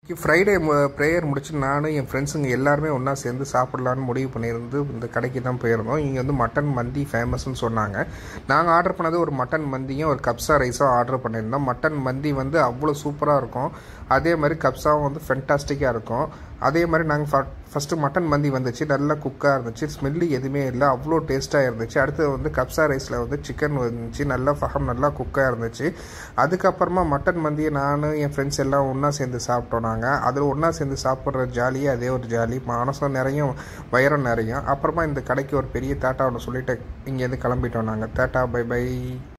Friday prayer முடிச்சு நானும் என் ஃப்ரெண்ட்ஸுங்க எல்லாருமே ஒன்றா சேர்ந்து சாப்பிட்லான்னு முடிவு பண்ணியிருந்து இந்த கடைக்கு தான் போயிருந்தோம் இங்கே வந்து மட்டன் மந்தி ஃபேமஸ்னு சொன்னாங்க நாங்கள் ஆர்டர் பண்ணது ஒரு மட்டன் மந்தியும் ஒரு கப்ஸா ரைஸும் ஆர்டர் பண்ணியிருந்தோம் மட்டன் மந்தி வந்து அவ்வளோ சூப்பராக இருக்கும் அதே மாதிரி கப்ஸாவும் வந்து ஃபென்டாஸ்டிக்காக இருக்கும் அதே மாதிரி நாங்கள் ஃபஸ்ட்டு மட்டன் மந்தி வந்துச்சு நல்லா குக்காக இருந்துச்சு ஸ்மெல்லு எதுவுமே இல்லை அவ்வளோ டேஸ்ட்டாக இருந்துச்சு அடுத்து வந்து கப்ஸா ரைஸில் வந்து சிக்கன் வந்துச்சு நல்லா ஃபகம் நல்லா குக்காக இருந்துச்சு அதுக்கப்புறமா மட்டன் மந்தியை நான் என் ஃப்ரெண்ட்ஸ் எல்லாம் ஒன்றா சேர்ந்து சாப்பிட்டோம் நாங்கள் அதில் ஒன்றா சேர்ந்து சாப்பிட்ற ஜாலியே அதே ஒரு ஜாலி மனசும் நிறையும் வயிறும் நிறையும் அப்புறமா இந்த கடைக்கு ஒரு பெரிய தாட்டா ஒன்று சொல்லிட்டு இங்கேருந்து கிளம்பிட்டோம் நாங்கள் தாட்டா பை பை